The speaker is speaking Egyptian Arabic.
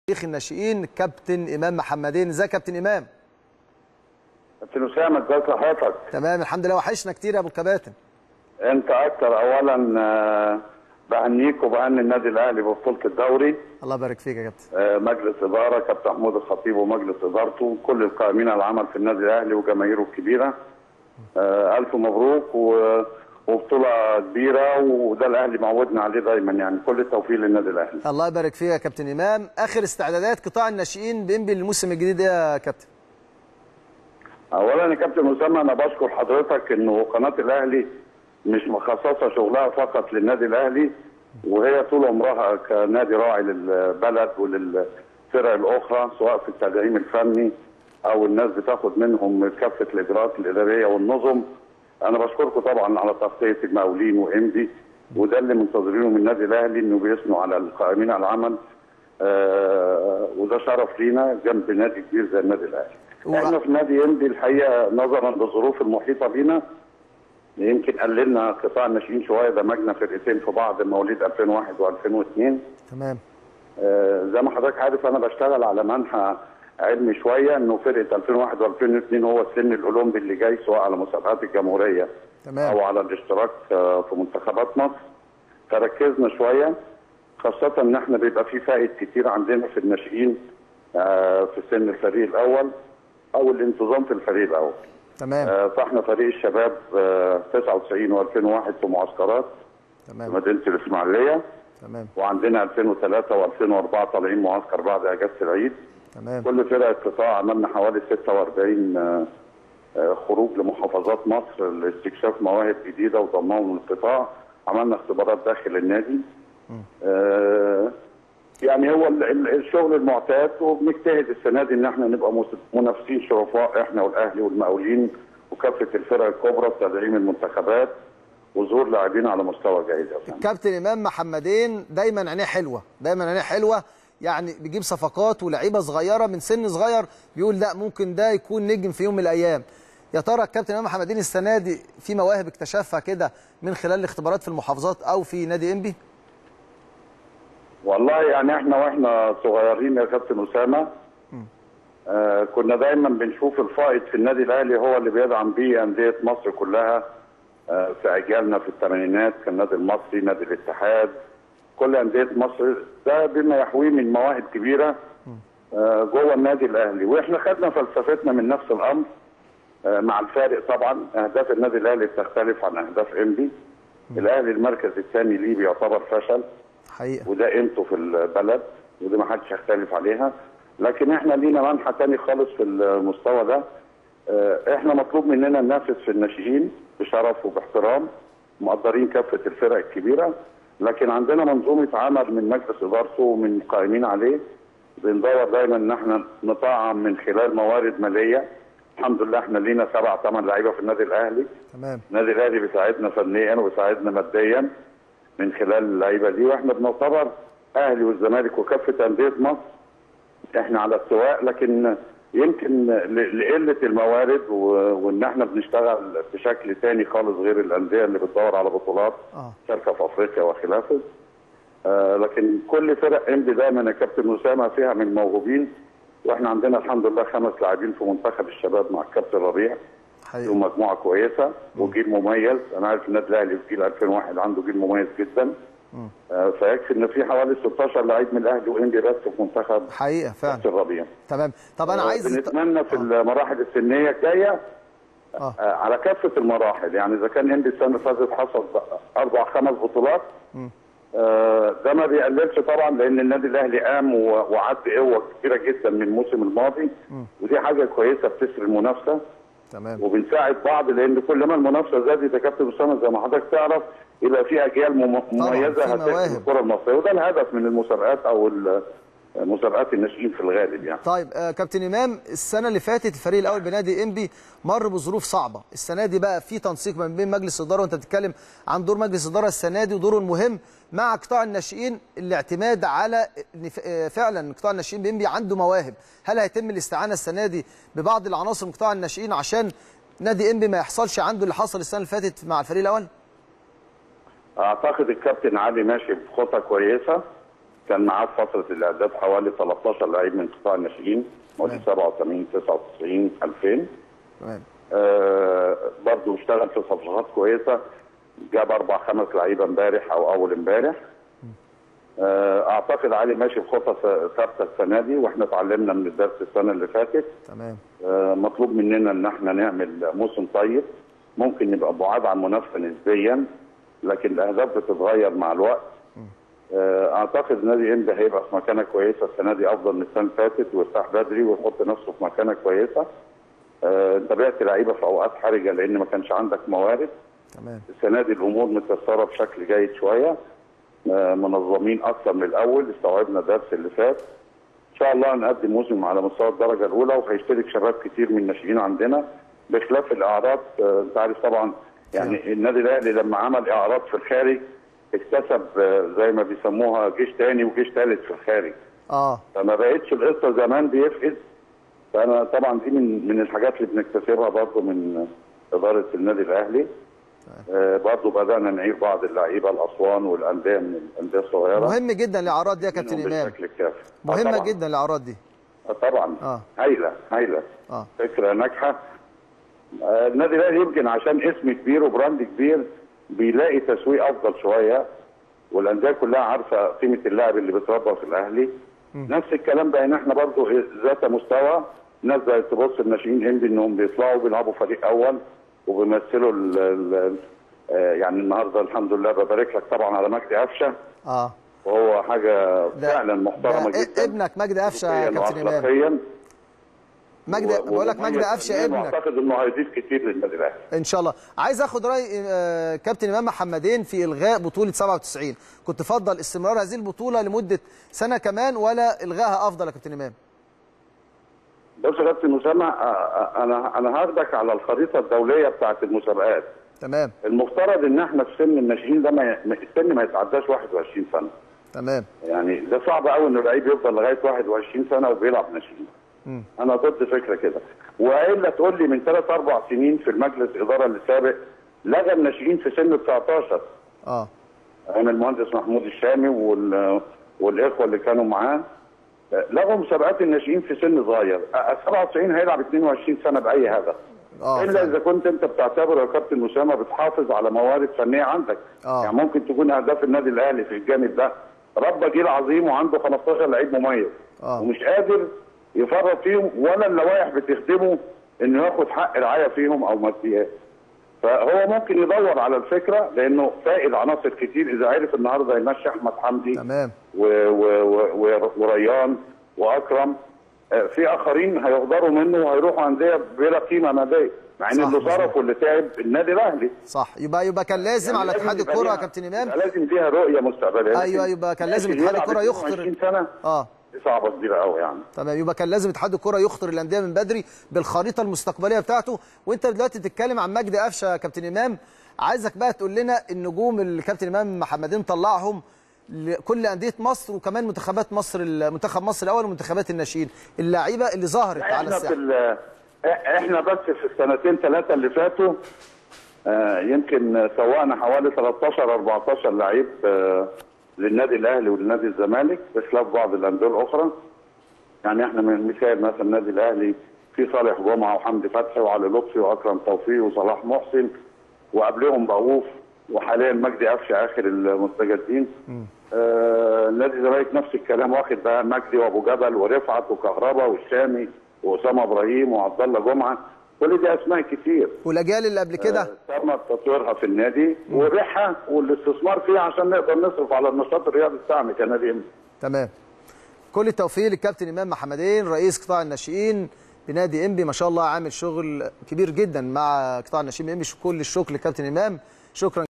تاريخ الناشئين كابتن امام محمدين ازيك يا كابتن امام كابتن اسامه ازي صحتك؟ تمام الحمد لله وحشنا كتير يا ابو الكباتن انت اكتر اولا آه، بهنيك وبهني النادي الاهلي ببطوله الدوري الله يبارك فيك يا كابتن آه، مجلس اداره كابتن محمود الخطيب ومجلس ادارته كل القائمين على العمل في النادي الاهلي وجماهيره الكبيره آه، الف مبروك و- وبطوله كبيره وده الاهلي معودنا عليه دايما يعني كل التوفيق للنادي الاهلي الله يبارك فيك يا كابتن امام اخر استعدادات قطاع الناشئين بانبي للموسم الجديد يا كابتن اولا يا كابتن اسامه انا بشكر حضرتك انه قناه الاهلي مش مخصصه شغلها فقط للنادي الاهلي وهي طول عمرها كنادي راعي للبلد وللفرق الاخرى سواء في التدعيم الفني او الناس بتاخد منهم كافه الاجراءات الاداريه والنظم انا بشكركم طبعا على تغطيه المقاولين وامدي وده اللي منتظرينه من النادي الاهلي انه بيثنوا على القائمين على العمل آه وده شرف لينا جنب نادي كبير زي النادي الاهلي. و- احنا في نادي امدي الحقيقه نظرا للظروف المحيطه بينا يمكن قللنا قطاع الناشئين شويه دمجنا فرقتين في بعض مواليد 2001 و2002 تمام آه، زي ما حضرتك عارف انا بشتغل على منحى علمي شويه انه فرقه 2001 و2002 هو السن الاولمبي اللي جاي سواء على مسابقات الجمهوريه تمام او على الاشتراك آه، في منتخبات مصر فركزنا شويه خاصه ان احنا بيبقى في فائد كتير عندنا في الناشئين آه، في سن الفريق الاول او الانتظام في الفريق الاول تمام آه، فاحنا فريق الشباب آه، 99 و2001 في معسكرات في تمام مدينه الاسماعيليه تمام وعندنا 2003 و2004 طالعين معسكر بعد اجازه العيد تمام كل فرق القطاع عملنا حوالي 46 آه، آه، خروج لمحافظات مصر لاستكشاف مواهب جديده وضمهم للقطاع عملنا اختبارات داخل النادي آه، يعني هو ال- ال- الشغل المعتاد وبنجتهد السنه دي ان احنا نبقى مس- منافسين شرفاء احنا والاهلي والمقاولين وكافه الفرق الكبرى في تدعيم المنتخبات وظهور لاعبين على مستوى جيد يا فندم. الكابتن امام محمدين دايما عينيه حلوه دايما عينيه حلوه يعني بيجيب صفقات ولاعيبه صغيره من سن صغير بيقول لا ممكن ده يكون نجم في يوم من الايام يا ترى الكابتن امام محمدين السنه دي في مواهب اكتشفها كده من خلال الاختبارات في المحافظات او في نادي انبي والله يعني احنا واحنا صغيرين يا كابتن اسامه آه كنا دايما بنشوف الفائض في النادي الاهلي هو اللي بيدعم بيه انديه مصر كلها آه في اجيالنا في الثمانينات كان النادي المصري نادي الاتحاد كل انديه مصر ده بما يحويه من مواهب كبيره آه جوه النادي الاهلي واحنا خدنا فلسفتنا من نفس الامر آه مع الفارق طبعا اهداف النادي الاهلي بتختلف عن اهداف انبي الاهلي المركز الثاني ليه بيعتبر فشل حقيقه وده قيمته في البلد ودي ما حدش يختلف عليها لكن احنا لينا منحى تاني خالص في المستوى ده اه، احنا مطلوب مننا ننافس في الناشئين بشرف وباحترام مقدرين كافه الفرق الكبيره لكن عندنا منظومه عمل من مجلس ادارته ومن قائمين عليه بندور دايما ان احنا نطعم من خلال موارد ماليه الحمد لله احنا لينا سبع ثمان لعيبه في النادي الاهلي تمام النادي الاهلي بيساعدنا فنيا وبيساعدنا ماديا من خلال اللعيبه دي واحنا بنعتبر اهلي والزمالك وكافه انديه مصر احنا على السواء لكن يمكن ل- لقله الموارد و- وان احنا بنشتغل بشكل تاني خالص غير الانديه اللي بتدور على بطولات اه شركه في افريقيا وخلافه آه لكن كل فرق اندي دايما يا كابتن اسامه فيها من موهوبين واحنا عندنا الحمد لله خمس لاعبين في منتخب الشباب مع الكابتن ربيع حقيقه له مجموعه كويسه وجيل مميز انا عارف النادي الاهلي في جيل 2001 عنده جيل مميز جدا آه، فيكفي ان في حوالي 16 لعيب من الاهلي وانبي بس في منتخب حقيقه فعلا كابتن ربيع تمام طب انا آه، عايز بنتمنى في المراحل السنيه الجايه اه آه، على كافه المراحل يعني اذا كان انبي السنه اللي فاتت حصل اربع خمس بطولات آه، ده ما بيقللش طبعا لان النادي الاهلي قام و- وعد قوه كبيره جدا من الموسم الماضي ودي حاجه كويسه بتسري المنافسه تمام وبنساعد بعض لان كل ما المنافسه زادت يا كابتن اسامه زي ما حضرتك تعرف يبقى في اجيال مم- مميزه في هتحكم مواهب. الكره المصريه وده الهدف من المسابقات او ال- مسابقات الناشئين في الغالب يعني طيب آه كابتن امام السنه اللي فاتت الفريق الاول بنادي انبي مر بظروف صعبه السنه دي بقى في تنسيق ما بين مجلس الاداره وانت بتتكلم عن دور مجلس الاداره السنه دي ودوره المهم مع قطاع الناشئين الاعتماد على إن ف- آه فعلا قطاع الناشئين بانبي عنده مواهب هل هيتم الاستعانه السنه دي ببعض العناصر من قطاع الناشئين عشان نادي انبي ما يحصلش عنده اللي حصل السنه اللي فاتت مع الفريق الاول اعتقد الكابتن علي ماشي بخطه كويسه كان معاه في فتره الاعداد حوالي 13 لعيب من قطاع الناشئين مواليد 87 99 2000 تمام آه برضه اشتغل في صفقات كويسه جاب اربع خمس لعيبه امبارح او اول امبارح آه اعتقد علي ماشي بخطه ثابته السنه دي واحنا اتعلمنا من الدرس السنه اللي فاتت تمام آه مطلوب مننا ان احنا نعمل موسم طيب ممكن نبقى بعاد عن المنافسه نسبيا لكن الاهداف بتتغير مع الوقت آه اعتقد نادي انبي هيبقى في مكانه كويسه السنه دي افضل من السنه اللي فاتت ويرتاح بدري ويحط نفسه في مكانه كويسه آه، انت بعت لعيبه في اوقات حرجه لان ما كانش عندك موارد تمام السنه دي الامور متيسره بشكل جيد شويه آه، منظمين اكثر من الاول استوعبنا الدرس اللي فات ان شاء الله نقدم موسم على مستوى الدرجه الاولى وهيشترك شباب كتير من الناشئين عندنا بخلاف الاعراض آه، انت عارف طبعا يعني النادي الاهلي لما عمل اعراض في الخارج اكتسب آه، زي ما بيسموها جيش تاني وجيش ثالث في الخارج اه فما بقتش القصه زمان بيفقد فانا طبعا دي من من الحاجات اللي بنكتسبها برضه من اداره النادي الاهلي آه برضه بدانا نعير بعض اللعيبه الاسوان والانديه من الانديه الصغيره مهم جدا الاعراض دي يا كابتن منهم امام بالشكل الكافي آه مهمه طبعاً. جدا الاعراض دي آه طبعا آه. هايله هايله اه فكره ناجحه آه النادي الاهلي يمكن عشان اسم كبير وبراند كبير بيلاقي تسويق افضل شويه والانديه كلها عارفه قيمه اللاعب اللي بيتربى في الاهلي نفس الكلام بقى ان احنا برضو ذات مستوى الناس بقت تبص الناشئين انبي انهم بيطلعوا بيلعبوا فريق اول وبيمثلوا ال ال آه يعني النهارده الحمد لله ببارك لك طبعا على مجدي قفشه اه وهو حاجه ده- فعلا محترمه ده جدا ابنك مجدي قفشه يا ذوقياً كابتن امام وأخلاقياً. مجدي و- بقول لك مجدي ومميز قفشه كمان، ابنك واعتقد انه هيضيف كتير للنادي الاهلي ان شاء الله عايز اخد راي آه، كابتن امام محمدين في الغاء بطوله 97 كنت تفضل استمرار هذه البطوله لمده سنه كمان ولا الغائها افضل يا كابتن امام بص يا كابتن اسامه آه، آه، انا انا هاخدك على الخريطه الدوليه بتاعت المسابقات تمام المفترض ان احنا في سن الناشئين ده ما ي- ما- السن ما يتعداش 21 سنه تمام يعني ده صعب قوي ان اللعيب يفضل لغايه 21 سنه وبيلعب ناشئين انا ضد فكره كده والا تقول لي من ثلاث اربع سنين في المجلس الاداره اللي سابق لغى الناشئين في سن 19 اه ايام المهندس محمود الشامي وال... والاخوه اللي كانوا معاه لغوا مسابقات الناشئين في سن صغير أ- 97 هيلعب 22 سنه باي هدف اه الا فعلا. اذا كنت انت بتعتبر يا كابتن اسامه بتحافظ على موارد فنيه عندك آه. يعني ممكن تكون اهداف النادي الاهلي في الجانب ده ربى جيل عظيم وعنده 15 لعيب مميز آه. ومش قادر يفرط فيهم ولا اللوائح بتخدمه انه ياخد حق رعايه فيهم او ماديات فهو ممكن يدور على الفكره لانه فائد عناصر كتير اذا عرف النهارده يمشي احمد حمدي تمام و و و و وريان واكرم آه، في اخرين هيغدروا منه وهيروحوا انديه بلا قيمه ماديه مع ان صح، اللي مظبوط. صرف واللي تعب النادي الاهلي صح يبقى يبقى كان لازم يعني على لازم اتحاد يبقى الكره يا ليها- كابتن امام يبقى لازم فيها رؤيه مستقبليه أيوة، لكن يبقى كان لازم ماشي اتحاد يلعب الكرة يخطر- 22 سنه اه دي صعبه كبيره قوي يعني تمام يبقى كان لازم اتحاد الكره يخطر الانديه من بدري بالخريطه المستقبليه بتاعته وانت دلوقتي بتتكلم عن مجدي قفشه يا كابتن امام عايزك بقى تقول لنا النجوم اللي كابتن امام محمدين طلعهم لكل انديه مصر وكمان منتخبات مصر منتخب مصر الاول ومنتخبات الناشئين اللعيبه اللي ظهرت على احنا في الساحه ال- احنا بس في السنتين ثلاثه اللي فاتوا آه، يمكن سوقنا حوالي 13 14 لعيب آه، للنادي الاهلي ولنادي الزمالك بخلاف بعض الانديه الاخرى يعني احنا من مثال مثلا النادي الاهلي في صالح جمعه وحمدي فتحي وعلي لطفي واكرم توفيق وصلاح محسن وقبلهم بقوف وحاليا مجدي قفشه اخر المستجدين آه نادي الزمالك نفس الكلام واخد بقى مجدي وابو جبل ورفعت وكهربا والشامي واسامه ابراهيم وعبد الله جمعه كل دي اسماء كتير والاجيال اللي قبل كده آه، تم تطويرها في النادي وبيعها والاستثمار فيها عشان نقدر نصرف على النشاط الرياضي بتاعنا كنادي إنبي. تمام كل التوفيق للكابتن امام محمدين رئيس قطاع الناشئين بنادي انبي ما شاء الله عامل شغل كبير جدا مع قطاع الناشئين انبي كل الشكر للكابتن امام شكرا